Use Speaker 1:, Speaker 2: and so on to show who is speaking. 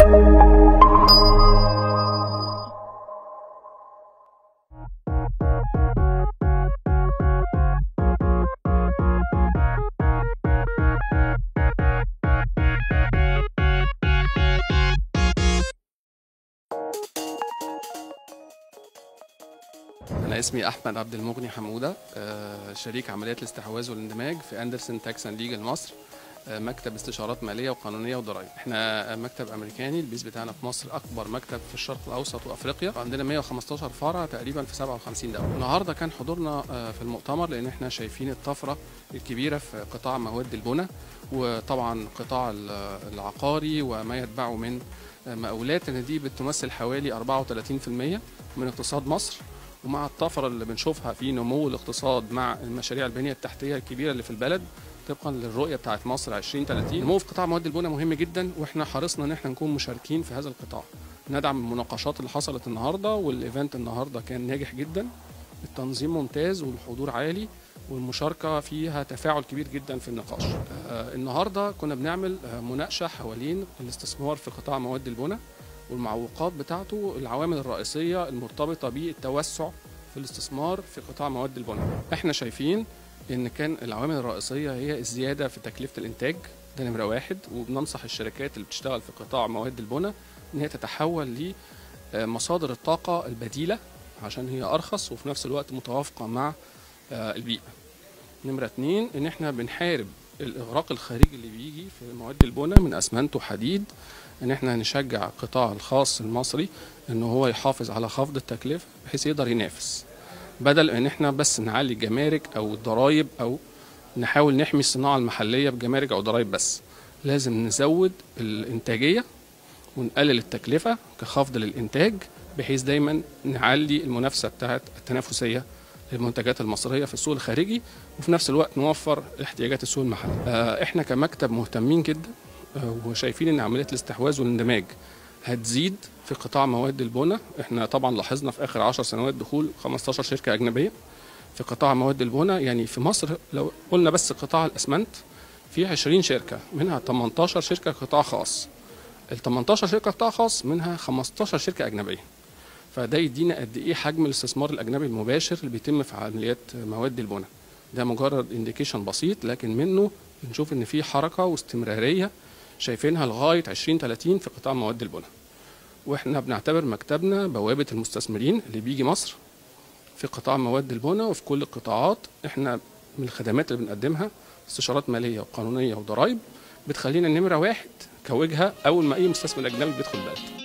Speaker 1: أنا اسمي أحمد عبد المغني حمودة آه، شريك عمليات الاستحواذ والاندماج في أندرسون تاكسون ليجل مصر آه، مكتب استشارات مالية وقانونية وضرائب احنا مكتب أمريكاني البيز بتاعنا في مصر أكبر مكتب في الشرق الأوسط وأفريقيا عندنا 115 فرع تقريبا في 57 دولة النهاردة كان حضورنا آه، في المؤتمر لأن احنا شايفين الطفرة الكبيرة في قطاع مواد البناء وطبعا قطاع ال- العقاري وما يتبعه من مقاولات لأن دي بتمثل حوالي 34% من اقتصاد مصر ومع الطفره اللي بنشوفها في نمو الاقتصاد مع المشاريع البنيه التحتيه الكبيره اللي في البلد طبقا للرؤيه بتاعت مصر 2030 النمو في قطاع مواد البناء مهم جدا واحنا حرصنا ان احنا نكون مشاركين في هذا القطاع ندعم المناقشات اللي حصلت النهارده والايفنت النهارده كان ناجح جدا التنظيم ممتاز والحضور عالي والمشاركه فيها تفاعل كبير جدا في النقاش آه النهارده كنا بنعمل آه مناقشه حوالين الاستثمار في قطاع مواد البناء والمعوقات بتاعته العوامل الرئيسيه المرتبطه بالتوسع في الاستثمار في قطاع مواد البناء احنا شايفين ان كان العوامل الرئيسيه هي الزياده في تكلفه الانتاج ده نمره واحد وبننصح الشركات اللي بتشتغل في قطاع مواد البناء ان هي تتحول لمصادر الطاقه البديله عشان هي ارخص وفي نفس الوقت متوافقه مع آه، البيئه نمره اتنين ان احنا بنحارب الاغراق الخارجي اللي بيجي في مواد البناء من اسمنت وحديد ان احنا نشجع القطاع الخاص المصري ان هو يحافظ على خفض التكلفه بحيث يقدر ينافس بدل ان احنا بس نعلي الجمارك او الضرائب او نحاول نحمي الصناعه المحليه بجمارك او ضرائب بس لازم نزود الانتاجيه ونقلل التكلفه كخفض للانتاج بحيث دايما نعلي المنافسه بتاعت التنافسيه للمنتجات المصريه في السوق الخارجي وفي نفس الوقت نوفر احتياجات السوق المحلي. آه، احنا كمكتب مهتمين جدا آه، وشايفين ان عمليه الاستحواذ والاندماج هتزيد في قطاع مواد البناء احنا طبعا لاحظنا في اخر 10 سنوات دخول 15 شركه اجنبيه في قطاع مواد البناء يعني في مصر لو قلنا بس قطاع الاسمنت في 20 شركه منها 18 شركه قطاع خاص ال 18 شركه قطاع خاص منها 15 شركه اجنبيه فده يدينا قد ايه حجم الاستثمار الاجنبي المباشر اللي بيتم في عمليات مواد البناء ده مجرد انديكيشن بسيط لكن منه بنشوف ان في حركه واستمراريه شايفينها لغايه 2030 في قطاع مواد البناء واحنا بنعتبر مكتبنا بوابه المستثمرين اللي بيجي مصر في قطاع مواد البناء وفي كل القطاعات احنا من الخدمات اللي بنقدمها استشارات ماليه وقانونيه وضرائب بتخلينا نمره واحد كوجهه اول ما اي مستثمر اجنبي بيدخل البلد